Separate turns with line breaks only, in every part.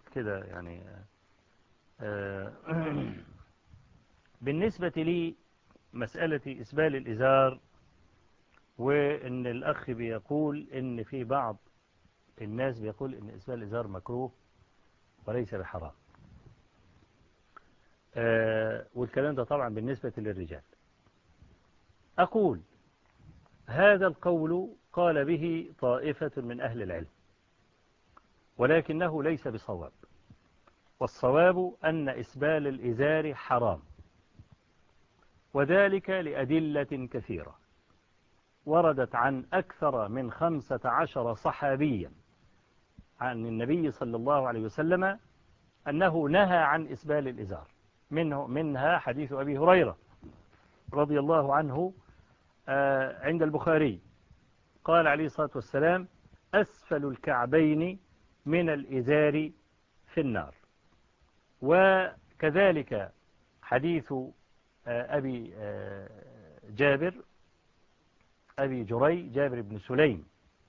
كده يعني آه، بالنسبة لي مسألة إسبال الإزار وإن الأخ بيقول إن في بعض الناس بيقول إن إسبال الإزار مكروه وليس بحرام آه، والكلام ده طبعا بالنسبة للرجال أقول هذا القول قال به طائفة من أهل العلم ولكنه ليس بصواب والصواب أن إسبال الإزار حرام وذلك لأدلة كثيرة وردت عن أكثر من خمسة عشر صحابيا عن النبي صلى الله عليه وسلم أنه نهى عن إسبال الإزار منه منها حديث أبي هريرة رضي الله عنه آه، عند البخاري قال عليه الصلاة والسلام أسفل الكعبين من الإزار في النار وكذلك حديث آه، أبي آه، جابر أبي جري جابر بن سليم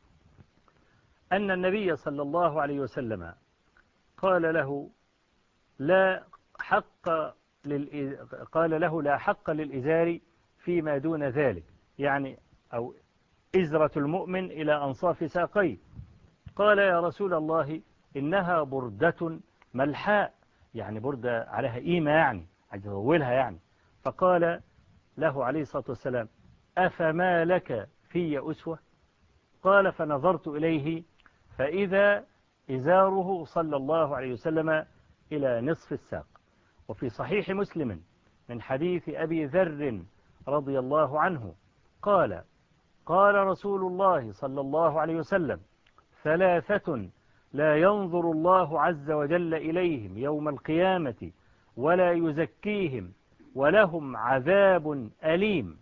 أن النبي صلى الله عليه وسلم قال له لا حق قال له لا حق للإزار فيما دون ذلك يعني أو إزرة المؤمن إلى أنصاف ساقيه قال يا رسول الله إنها بردة ملحاء يعني بردة عليها إيمة يعني عايز تطولها يعني فقال له عليه الصلاة والسلام أفما لك في أسوة قال فنظرت إليه فإذا إزاره صلى الله عليه وسلم إلى نصف الساق وفي صحيح مسلم من حديث أبي ذر رضي الله عنه قال قال رسول الله صلى الله عليه وسلم ثلاثة لا ينظر الله عز وجل إليهم يوم القيامة ولا يزكيهم ولهم عذاب أليم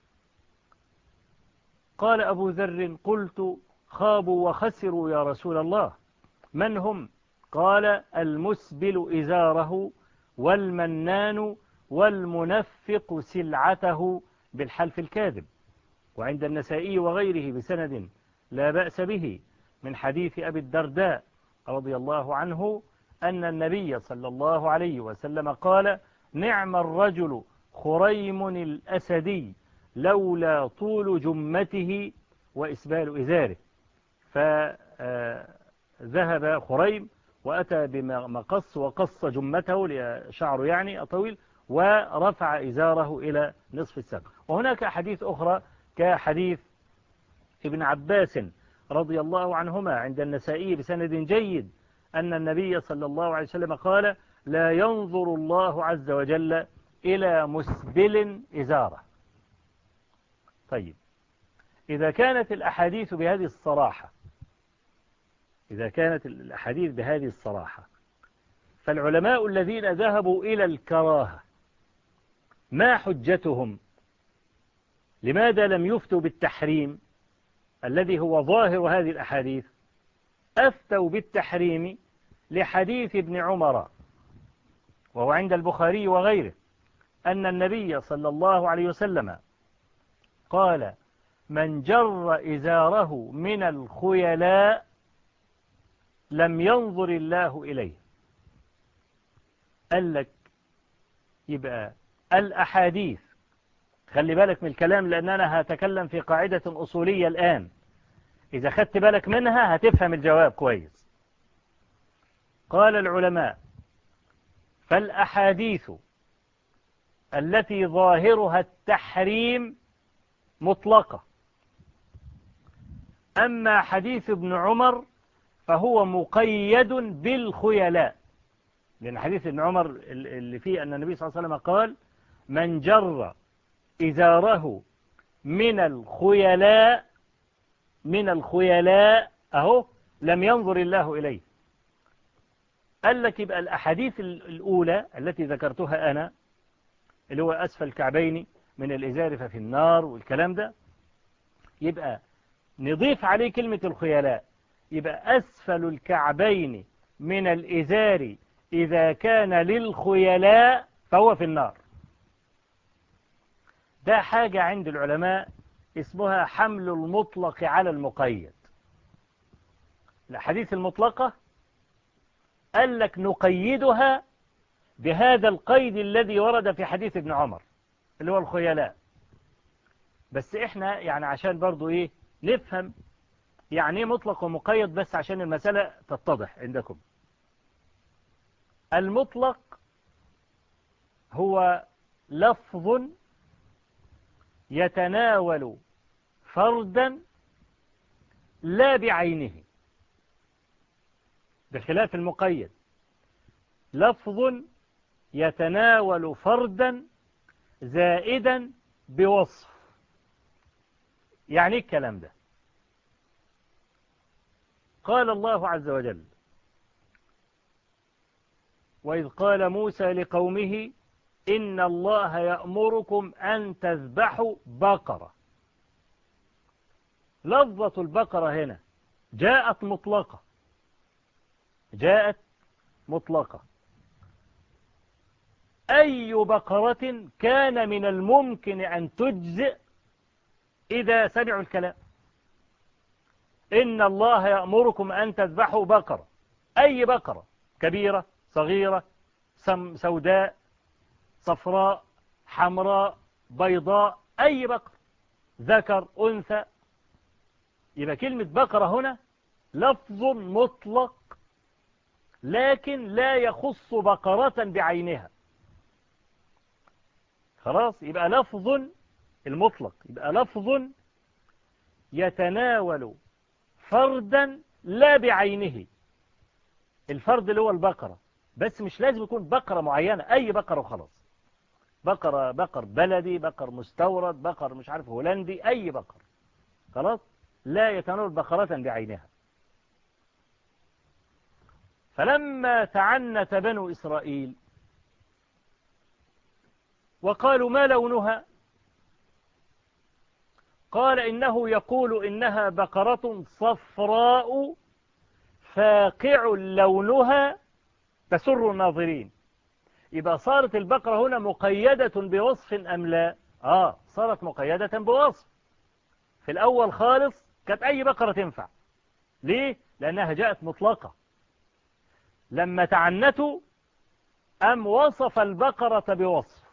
قال أبو ذر قلت خابوا وخسروا يا رسول الله من هم قال المسبل إزاره والمنان والمنفق سلعته بالحلف الكاذب وعند النسائي وغيره بسند لا بأس به من حديث أبي الدرداء رضي الله عنه أن النبي صلى الله عليه وسلم قال نعم الرجل خريم الأسدي لولا طول جمته وإسبال إزاره فذهب خريم وأتى بمقص وقص جمته لشعره يعني الطويل ورفع إزاره إلى نصف الساق وهناك حديث أخرى كحديث ابن عباس رضي الله عنهما عند النسائي بسند جيد أن النبي صلى الله عليه وسلم قال لا ينظر الله عز وجل إلى مسبل إزارة طيب إذا كانت الأحاديث بهذه الصراحة إذا كانت الأحاديث بهذه الصراحة فالعلماء الذين ذهبوا إلى الكراهة ما حجتهم لماذا لم يفتوا بالتحريم الذي هو ظاهر هذه الأحاديث أفتوا بالتحريم لحديث ابن عمر وهو عند البخاري وغيره أن النبي صلى الله عليه وسلم قال من جر إزاره من الخيلاء لم ينظر الله إليه قال لك يبقى الأحاديث خلي بالك من الكلام لأن أنا هتكلم في قاعدة أصولية الآن إذا خدت بالك منها هتفهم الجواب كويس قال العلماء فالأحاديث التي ظاهرها التحريم مطلقة أما حديث ابن عمر فهو مقيد بالخيلاء لأن حديث ابن عمر اللي فيه أن النبي صلى الله عليه وسلم قال من جر إزاره من الخيلاء من الخيلاء أهو لم ينظر الله إليه قال لك يبقى الأحاديث الأولى التي ذكرتها أنا اللي هو أسفل الكعبين من الإزار ففي النار والكلام ده يبقى نضيف عليه كلمة الخيلاء يبقى أسفل الكعبين من الإزار إذا كان للخيلاء فهو في النار ده حاجة عند العلماء اسمها حمل المطلق على المقيد الحديث المطلقة قال لك نقيدها بهذا القيد الذي ورد في حديث ابن عمر اللي هو الخيلاء بس احنا يعني عشان برضو ايه نفهم يعني ايه مطلق ومقيد بس عشان المسألة تتضح عندكم المطلق هو لفظ يتناول فردا لا بعينه بخلاف المقيد لفظ يتناول فردا زائدا بوصف يعني ايه الكلام ده قال الله عز وجل وإذ قال موسى لقومه إن الله يأمركم أن تذبحوا بقرة لفظة البقرة هنا جاءت مطلقة جاءت مطلقة أي بقرة كان من الممكن أن تجزئ إذا سمعوا الكلام إن الله يأمركم أن تذبحوا بقرة أي بقرة كبيرة صغيرة سوداء صفراء حمراء بيضاء أي بقر ذكر أنثى يبقى كلمة بقرة هنا لفظ مطلق لكن لا يخص بقرة بعينها خلاص يبقى لفظ المطلق يبقى لفظ يتناول فردا لا بعينه الفرد اللي هو البقرة بس مش لازم يكون بقرة معينة أي بقرة وخلاص بقرة بقر بلدي بقر مستورد بقر مش عارف هولندي أي بقر خلاص لا يتناول بقرة بعينها فلما تعنت بنو إسرائيل وقالوا ما لونها قال إنه يقول إنها بقرة صفراء فاقع لونها تسر الناظرين يبقى صارت البقرة هنا مقيدة بوصف أم لا آه صارت مقيدة بوصف في الأول خالص كانت أي بقرة تنفع ليه؟ لأنها جاءت مطلقة لما تعنتوا أم وصف البقرة بوصف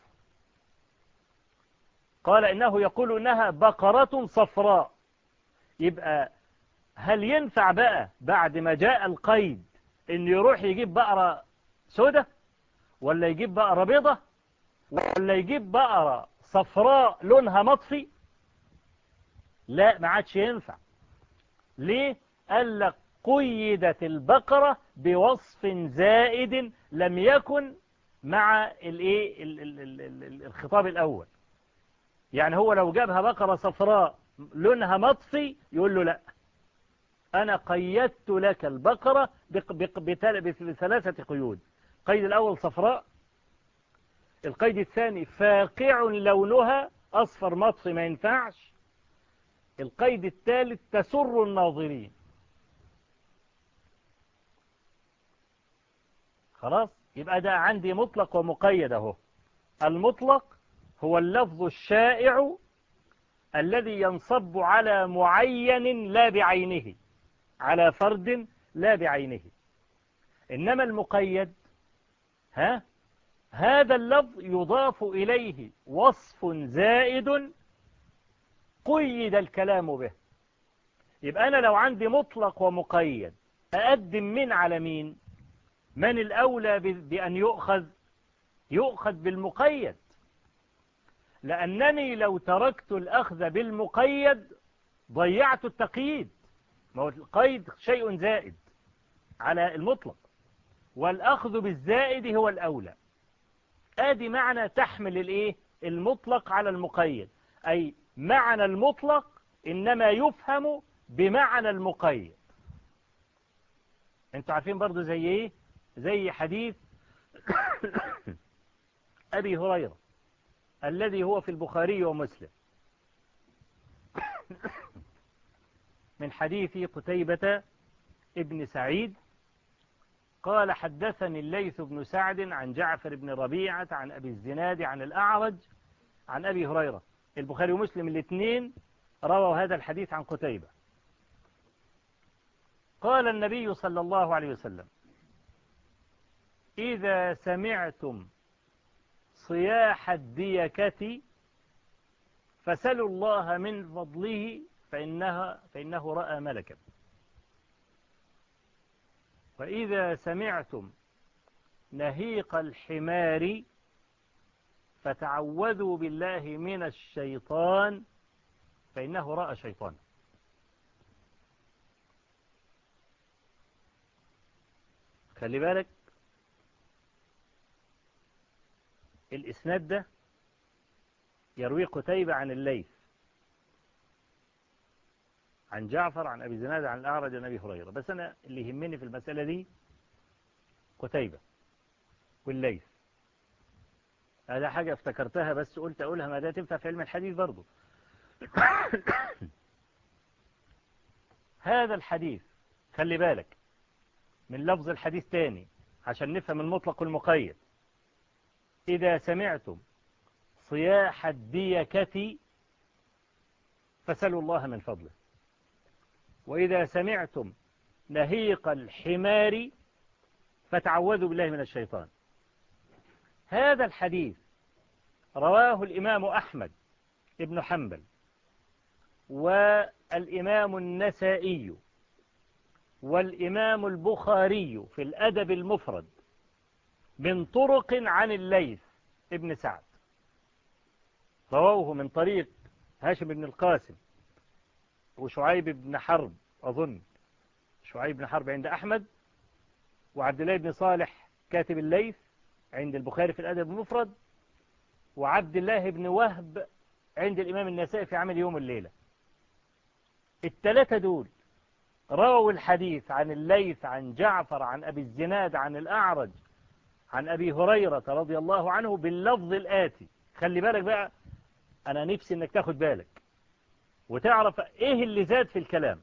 قال إنه يقول إنها بقرة صفراء يبقى هل ينفع بقى بعد ما جاء القيد إنه يروح يجيب بقرة سودة ولا يجيب بقرة بيضة ولا يجيب بقرة صفراء لونها مطفي لا ما عادش ينفع ليه قال لك قيدت البقرة بوصف زائد لم يكن مع الايه الخطاب الاول يعني هو لو جابها بقرة صفراء لونها مطفي يقول له لا أنا قيدت لك البقرة بثلاثة قيود القيد الأول صفراء القيد الثاني فاقع لونها أصفر مطفي ما ينفعش القيد الثالث تسر الناظرين خلاص يبقى ده عندي مطلق ومقيد اهو المطلق هو اللفظ الشائع الذي ينصب على معين لا بعينه على فرد لا بعينه إنما المقيد ها هذا اللفظ يضاف إليه وصف زائد قيد الكلام به يبقى أنا لو عندي مطلق ومقيد أقدم من على مين من الأولى بأن يؤخذ يؤخذ بالمقيد لأنني لو تركت الأخذ بالمقيد ضيعت التقييد ما هو القيد شيء زائد على المطلق والأخذ بالزائد هو الأولى آدي معنى تحمل الإيه المطلق على المقيد أي معنى المطلق إنما يفهم بمعنى المقيد انتوا عارفين برضو زي ايه زي حديث أبي هريرة الذي هو في البخاري ومسلم من حديث قتيبة ابن سعيد قال حدثني الليث بن سعد عن جعفر بن ربيعة عن أبي الزناد عن الأعرج عن أبي هريرة البخاري ومسلم الاثنين رووا هذا الحديث عن قتيبة قال النبي صلى الله عليه وسلم إذا سمعتم صياح الديكة فسلوا الله من فضله فإنها فإنه رأى ملكا وإذا سمعتم نهيق الحمار فتعوذوا بالله من الشيطان فإنه رأى شيطان خلي بالك الإسناد ده يروي قتيبة عن الليث عن جعفر عن أبي زناد عن الأعرج عن أبي هريرة بس أنا اللي يهمني في المسألة دي قتيبة والليث هذا حاجة افتكرتها بس قلت أقولها ما ده تنفع في علم الحديث برضو هذا الحديث خلي بالك من لفظ الحديث تاني عشان نفهم المطلق والمقيد إذا سمعتم صياح الديكة فسلوا الله من فضله وإذا سمعتم نهيق الحمار فتعوذوا بالله من الشيطان هذا الحديث رواه الإمام أحمد ابن حنبل والإمام النسائي والإمام البخاري في الأدب المفرد من طرق عن الليث ابن سعد رووه من طريق هاشم بن القاسم وشعيب بن حرب أظن شعيب بن حرب عند أحمد وعبد الله بن صالح كاتب الليث عند البخاري في الأدب المفرد وعبد الله بن وهب عند الإمام النسائي في عمل يوم الليلة الثلاثة دول رووا الحديث عن الليث عن جعفر عن أبي الزناد عن الأعرج عن أبي هريرة رضي الله عنه باللفظ الآتي خلي بالك بقى أنا نفسي أنك تاخد بالك وتعرف إيه اللي زاد في الكلام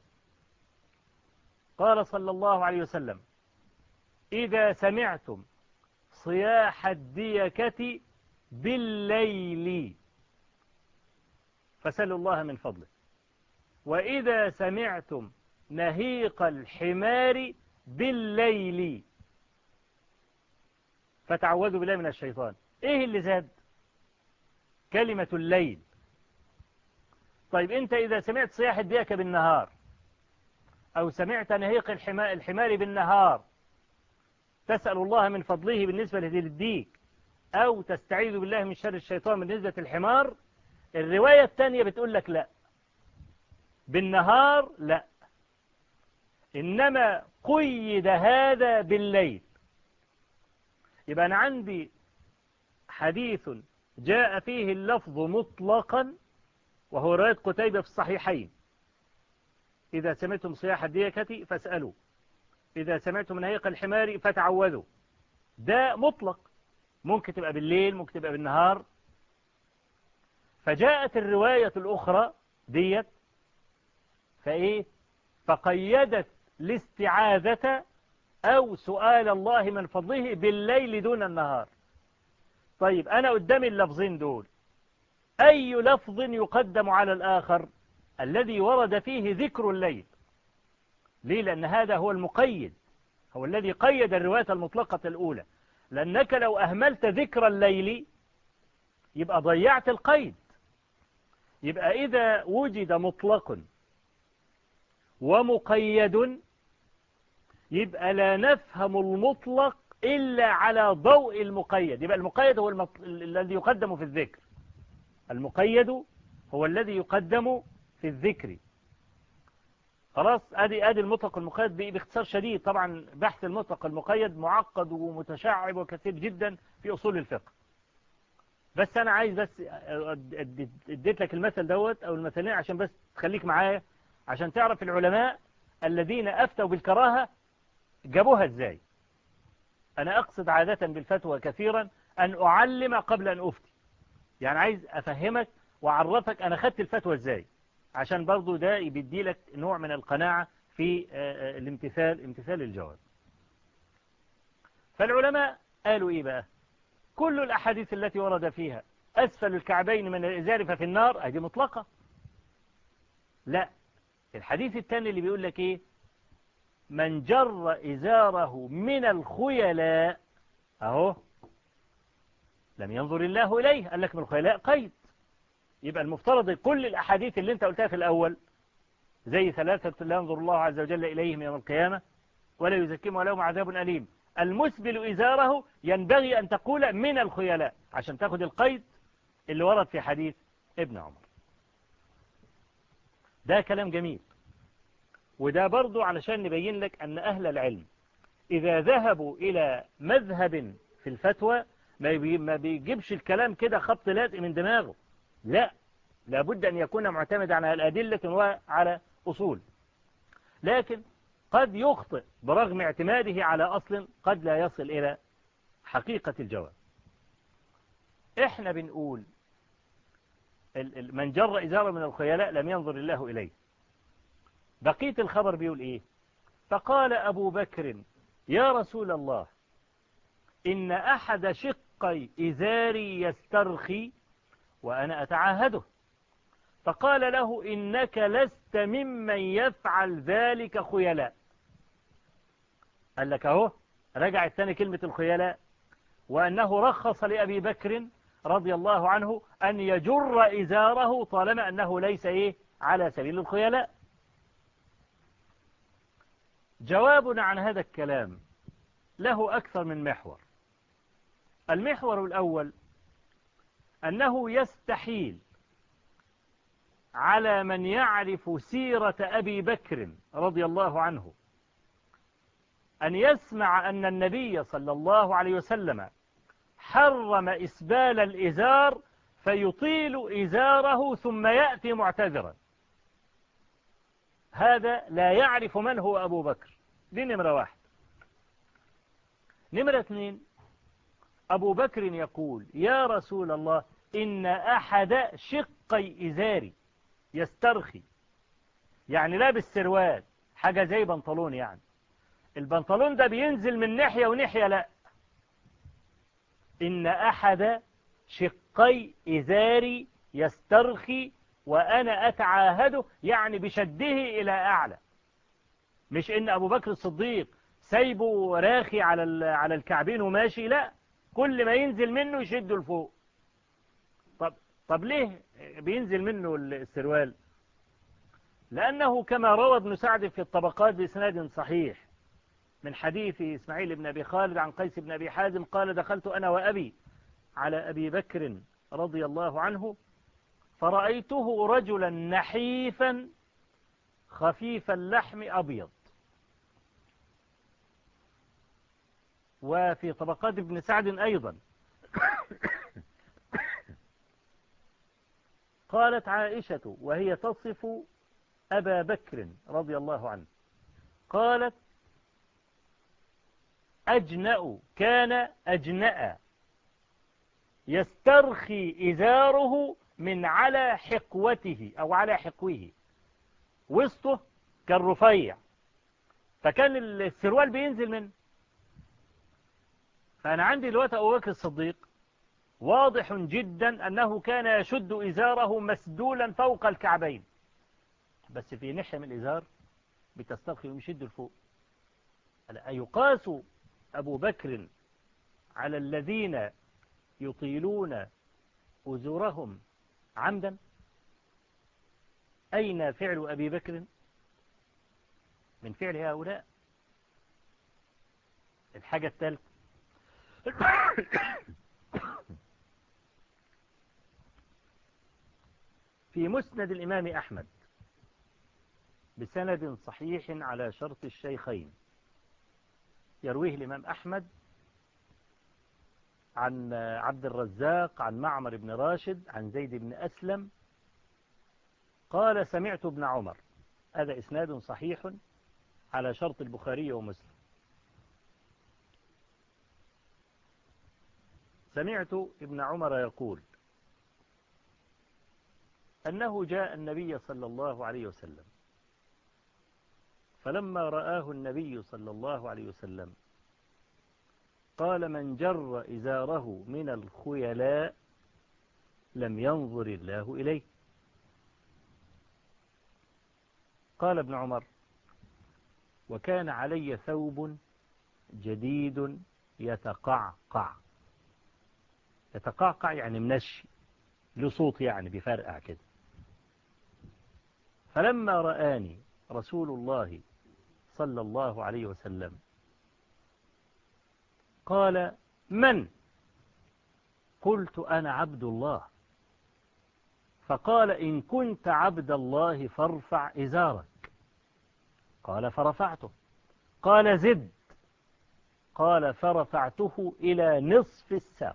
قال صلى الله عليه وسلم إذا سمعتم صياح الديكة بالليل فسلوا الله من فضله وإذا سمعتم نهيق الحمار بالليل فتعوذوا بالله من الشيطان ايه اللي زاد كلمة الليل طيب انت اذا سمعت صياح الديكة بالنهار او سمعت نهيق الحمار بالنهار تسأل الله من فضله بالنسبة للديك أو تستعيذ بالله من شر الشيطان بالنسبة للحمار الرواية الثانية بتقول لك لا بالنهار لا إنما قيد هذا بالليل يبقى أنا عندي حديث جاء فيه اللفظ مطلقا وهو رواية قتيبة في الصحيحين إذا سمعتم صياح الديكة فاسألوا إذا سمعتم نهيق الحمار فتعوذوا ده مطلق ممكن تبقى بالليل ممكن تبقى بالنهار فجاءت الرواية الأخرى ديت فإيه فقيدت الاستعاذة أو سؤال الله من فضله بالليل دون النهار طيب أنا قدامي اللفظين دول أي لفظ يقدم على الآخر الذي ورد فيه ذكر الليل ليه لأن هذا هو المقيد هو الذي قيد الرواية المطلقة الأولى لأنك لو أهملت ذكر الليل يبقى ضيعت القيد يبقى إذا وجد مطلق ومقيد يبقى لا نفهم المطلق إلا على ضوء المقيد يبقى المقيد هو المط... الذي يقدم في الذكر المقيد هو الذي يقدم في الذكر خلاص ادي ادي المطلق المقيد باختصار شديد طبعا بحث المطلق المقيد معقد ومتشعب وكثير جدا في اصول الفقه بس انا عايز بس اديت لك المثل دوت او المثلين عشان بس تخليك معايا عشان تعرف العلماء الذين افتوا بالكراهه جابوها ازاي انا اقصد عاده بالفتوى كثيرا ان اعلم قبل ان افتي يعني عايز افهمك واعرفك انا خدت الفتوى ازاي عشان برضو ده بيدي لك نوع من القناعة في الامتثال امتثال الجواب فالعلماء قالوا ايه بقى كل الاحاديث التي ورد فيها اسفل الكعبين من الازار ففي النار هذه مطلقة لا الحديث الثاني اللي بيقول لك ايه من جر ازاره من الخيلاء أهو لم ينظر الله إليه قال لك من الخيلاء قيد يبقى المفترض كل الأحاديث اللي انت قلتها في الأول زي ثلاثة لا ينظر الله عز وجل إليهم يوم القيامة ولا يزكيهم ولهم عذاب أليم المسبل إزاره ينبغي أن تقول من الخيلاء عشان تاخد القيد اللي ورد في حديث ابن عمر ده كلام جميل وده برضو علشان نبين لك أن أهل العلم إذا ذهبوا إلى مذهب في الفتوى ما بيجيبش الكلام كده خط لازق من دماغه لا لابد أن يكون معتمدا على الأدلة وعلى أصول لكن قد يخطئ برغم اعتماده على أصل قد لا يصل إلى حقيقة الجواب احنا بنقول من جر إزارة من الخيلاء لم ينظر الله إليه بقية الخبر بيقول إيه فقال أبو بكر يا رسول الله إن أحد شقي إزاري يسترخي وأنا أتعاهده فقال له إنك لست ممن يفعل ذلك خيلاء قال لك أهو رجع الثاني كلمة الخيلاء وأنه رخص لأبي بكر رضي الله عنه أن يجر إزاره طالما أنه ليس إيه على سبيل الخيلاء جوابنا عن هذا الكلام له أكثر من محور المحور الأول أنه يستحيل على من يعرف سيرة أبي بكر رضي الله عنه أن يسمع أن النبي صلى الله عليه وسلم حرم إسبال الإزار فيطيل إزاره ثم يأتي معتذرا هذا لا يعرف من هو أبو بكر دي نمرة واحد نمرة اثنين أبو بكر يقول يا رسول الله إن أحد شقي إزاري يسترخي يعني لابس سروال حاجة زي بنطلون يعني البنطلون ده بينزل من ناحية وناحية لا إن أحد شقي إزاري يسترخي وأنا أتعاهده يعني بشده إلى أعلى مش إن أبو بكر الصديق سايبه راخي على على الكعبين وماشي لا كل ما ينزل منه يشده لفوق طب طب ليه بينزل منه السروال لأنه كما روى ابن سعد في الطبقات بإسناد صحيح من حديث إسماعيل بن أبي خالد عن قيس بن أبي حازم قال دخلت أنا وأبي على أبي بكر رضي الله عنه فرأيته رجلا نحيفا خفيف اللحم أبيض وفي طبقات ابن سعد أيضا قالت عائشة وهي تصف أبا بكر رضي الله عنه قالت أجنأ كان أجنأ يسترخي إزاره من على حقوته أو على حقوه وسطه كان رفيع فكان السروال بينزل منه فأنا عندي دلوقتي أبو بكر الصديق واضح جدا أنه كان يشد إزاره مسدولا فوق الكعبين بس في ناحية من الإزار بتسترخي ويشد الفوق أيقاس أبو بكر على الذين يطيلون أزورهم عمدا أين فعل أبي بكر من فعل هؤلاء الحاجة الثالثة في مسند الإمام أحمد بسند صحيح على شرط الشيخين يرويه الإمام أحمد عن عبد الرزاق عن معمر بن راشد عن زيد بن أسلم قال سمعت ابن عمر هذا إسناد صحيح على شرط البخاري ومسلم سمعت ابن عمر يقول أنه جاء النبي صلى الله عليه وسلم فلما رآه النبي صلى الله عليه وسلم قال من جر إزاره من الخيلاء لم ينظر الله إليه قال ابن عمر وكان علي ثوب جديد يتقعقع يتقعقع يعني منشي له صوت يعني بيفرقع كده فلما رآني رسول الله صلى الله عليه وسلم قال من قلت أنا عبد الله فقال إن كنت عبد الله فارفع إزارك قال فرفعته قال زد قال فرفعته إلى نصف الساق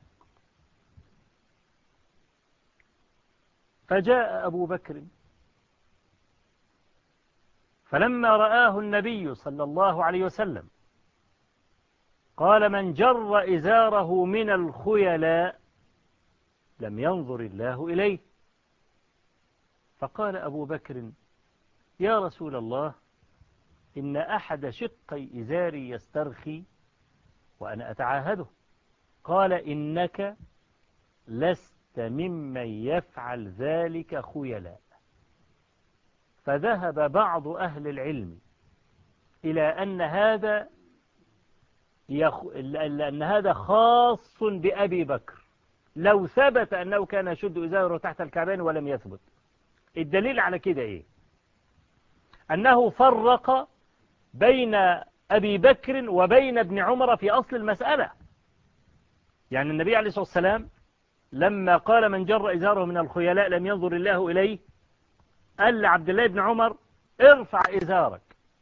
فجاء أبو بكر فلما رآه النبي صلى الله عليه وسلم قال من جر إزاره من الخيلاء لم ينظر الله إليه فقال أبو بكر يا رسول الله إن أحد شقي إزاري يسترخي وأنا أتعاهده قال إنك لست ممن يفعل ذلك خيلاء فذهب بعض أهل العلم إلى أن هذا يخ... أن هذا خاص بأبي بكر لو ثبت أنه كان يشد إزاره تحت الكعبين ولم يثبت الدليل على كده إيه أنه فرق بين أبي بكر وبين ابن عمر في أصل المسألة يعني النبي عليه الصلاة والسلام لما قال من جر إزاره من الخيلاء لم ينظر الله إليه قال لعبد الله بن عمر ارفع إزارك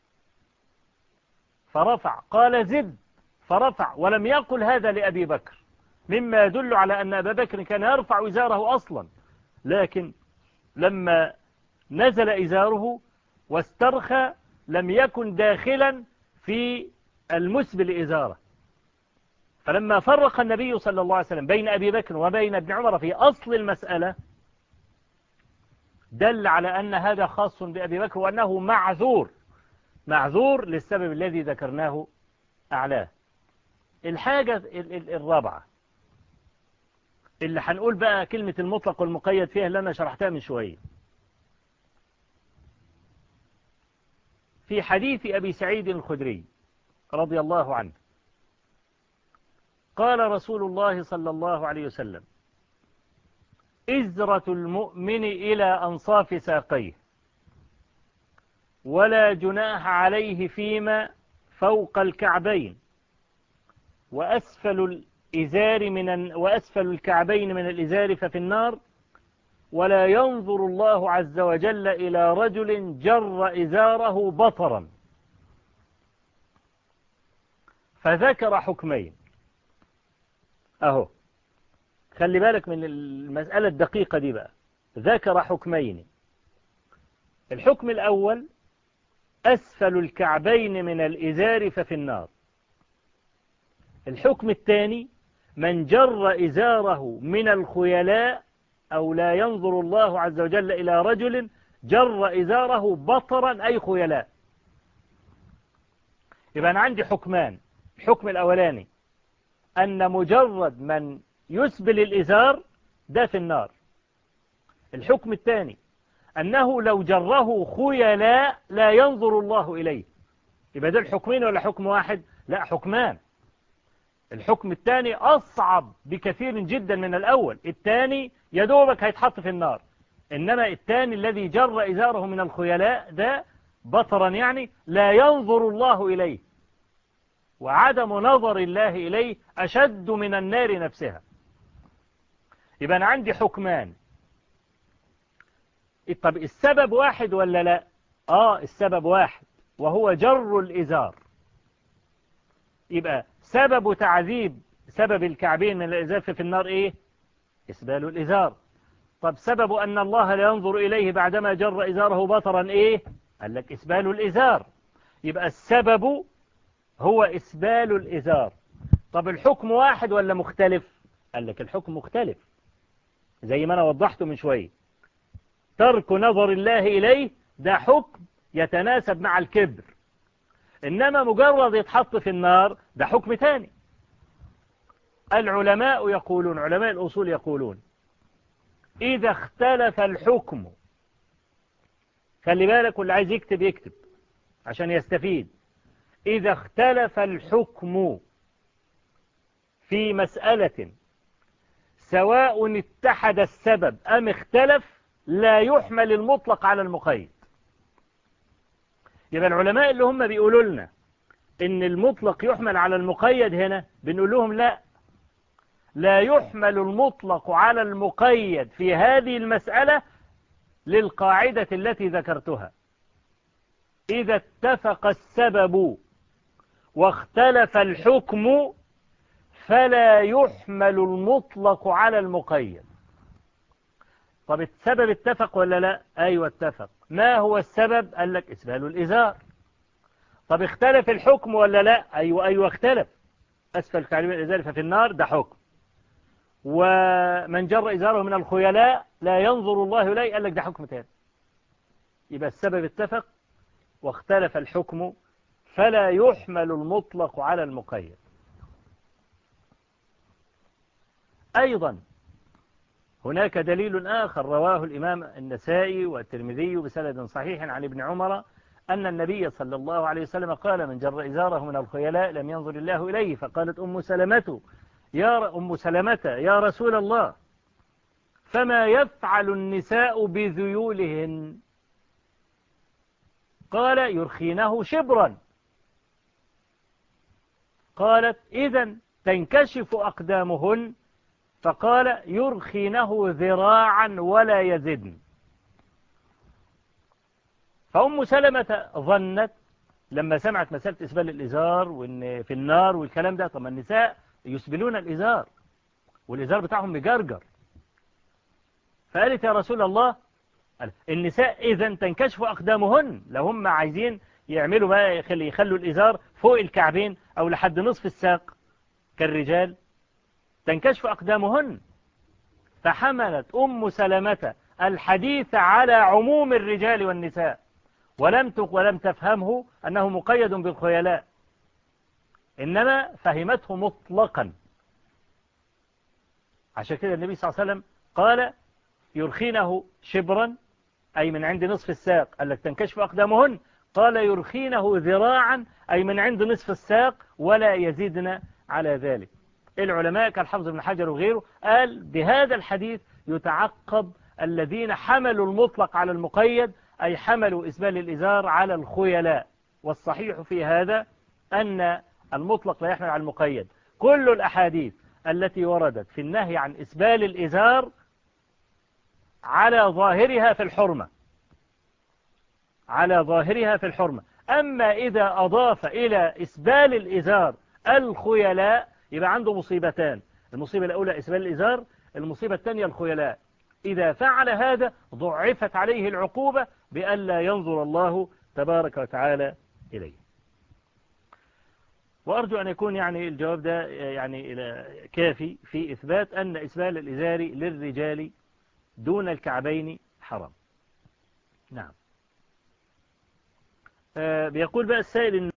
فرفع قال زد فرفع ولم يقل هذا لأبي بكر مما يدل على أن أبا بكر كان يرفع إزاره أصلا لكن لما نزل إزاره واسترخى لم يكن داخلا في المسبل إزاره فلما فرق النبي صلى الله عليه وسلم بين أبي بكر وبين ابن عمر في أصل المسألة دل على أن هذا خاص بأبي بكر وأنه معذور معذور للسبب الذي ذكرناه أعلاه الحاجة الرابعة اللي هنقول بقى كلمة المطلق والمقيد فيها اللي أنا شرحتها من شوية في حديث أبي سعيد الخدري رضي الله عنه قال رسول الله صلى الله عليه وسلم إزرة المؤمن إلى أنصاف ساقيه ولا جناح عليه فيما فوق الكعبين وأسفل الإزار من وأسفل الكعبين من الإزار ففي النار ولا ينظر الله عز وجل إلى رجل جر إزاره بطرا فذكر حكمين أهو خلي بالك من المسألة الدقيقة دي بقى ذكر حكمين الحكم الأول أسفل الكعبين من الإزار ففي النار الحكم الثاني من جر إزاره من الخيلاء أو لا ينظر الله عز وجل إلى رجل جر إزاره بطرا أي خيلاء يبقى أنا عندي حكمان الحكم الأولاني أن مجرد من يسبل الإزار ده في النار الحكم الثاني أنه لو جره خيلاء لا ينظر الله إليه يبقى ده الحكمين ولا حكم واحد لا حكمان الحكم الثاني أصعب بكثير جدا من الأول الثاني يدوبك هيتحط في النار إنما الثاني الذي جر إزاره من الخيلاء ده بطرا يعني لا ينظر الله إليه وعدم نظر الله إليه أشد من النار نفسها يبقى أنا عندي حكمان طب السبب واحد ولا لا آه السبب واحد وهو جر الإزار يبقى سبب تعذيب سبب الكعبين من الإزار في النار إيه إسبال الإزار طب سبب أن الله لا ينظر إليه بعدما جر إزاره بطرا إيه قال لك إسبال الإزار يبقى السبب هو إسبال الإزار طب الحكم واحد ولا مختلف قال لك الحكم مختلف زي ما أنا وضحته من شوية ترك نظر الله إليه ده حكم يتناسب مع الكبر إنما مجرد يتحط في النار ده حكم تاني العلماء يقولون علماء الأصول يقولون إذا اختلف الحكم خلي بالك واللي عايز يكتب يكتب عشان يستفيد إذا اختلف الحكم في مسألة سواء اتحد السبب أم اختلف لا يحمل المطلق على المقيد يبقى العلماء اللي هم بيقولوا لنا ان المطلق يحمل على المقيد هنا بنقول لهم لا لا يحمل المطلق على المقيد في هذه المسألة للقاعدة التي ذكرتها إذا اتفق السبب واختلف الحكم فلا يحمل المطلق على المقيد طب السبب اتفق ولا لا أيوة اتفق ما هو السبب قال لك إسبال الإزار طب اختلف الحكم ولا لا أيوة أيوة اختلف أسفل تعليم الإزار ففي النار ده حكم ومن جر إزاره من الخيلاء لا ينظر الله إليه قال لك ده حكم تاني يبقى السبب اتفق واختلف الحكم فلا يحمل المطلق على المقيد أيضا هناك دليل آخر رواه الإمام النسائي والترمذي بسند صحيح عن ابن عمر أن النبي صلى الله عليه وسلم قال من جر إزاره من الخيلاء لم ينظر الله إليه فقالت أم سلمة يا أم سلمة يا رسول الله فما يفعل النساء بذيولهن قال يرخينه شبرا قالت إذا تنكشف أقدامهن فقال يرخينه ذراعا ولا يزدن فأم سلمة ظنت لما سمعت مسألة إسبال الإزار وإن في النار والكلام ده طب النساء يسبلون الإزار والإزار بتاعهم مجرجر فقالت يا رسول الله النساء إذا تنكشف أقدامهن لو هم عايزين يعملوا بقى يخلي يخلوا الإزار فوق الكعبين أو لحد نصف الساق كالرجال تنكشف أقدامهن فحملت أم سلمة الحديث على عموم الرجال والنساء ولم ولم تفهمه أنه مقيد بالخيلاء إنما فهمته مطلقا عشان كده النبي صلى الله عليه وسلم قال يرخينه شبرا أي من عند نصف الساق قال لك تنكشف أقدامهن قال يرخينه ذراعا أي من عند نصف الساق ولا يزيدنا على ذلك العلماء كالحفظ بن حجر وغيره قال بهذا الحديث يتعقب الذين حملوا المطلق على المقيد أي حملوا إسبال الإزار على الخيلاء والصحيح في هذا أن المطلق لا يحمل على المقيد كل الأحاديث التي وردت في النهي عن إسبال الإزار على ظاهرها في الحرمة على ظاهرها في الحرمة أما إذا أضاف إلى إسبال الإزار الخيلاء يبقى عنده مصيبتان المصيبة الأولى إسبال الإزار المصيبة الثانية الخيلاء إذا فعل هذا ضعفت عليه العقوبة بألا ينظر الله تبارك وتعالى إليه وأرجو أن يكون يعني الجواب ده يعني كافي في إثبات أن إسبال الإزار للرجال دون الكعبين حرام نعم بيقول بقى السائل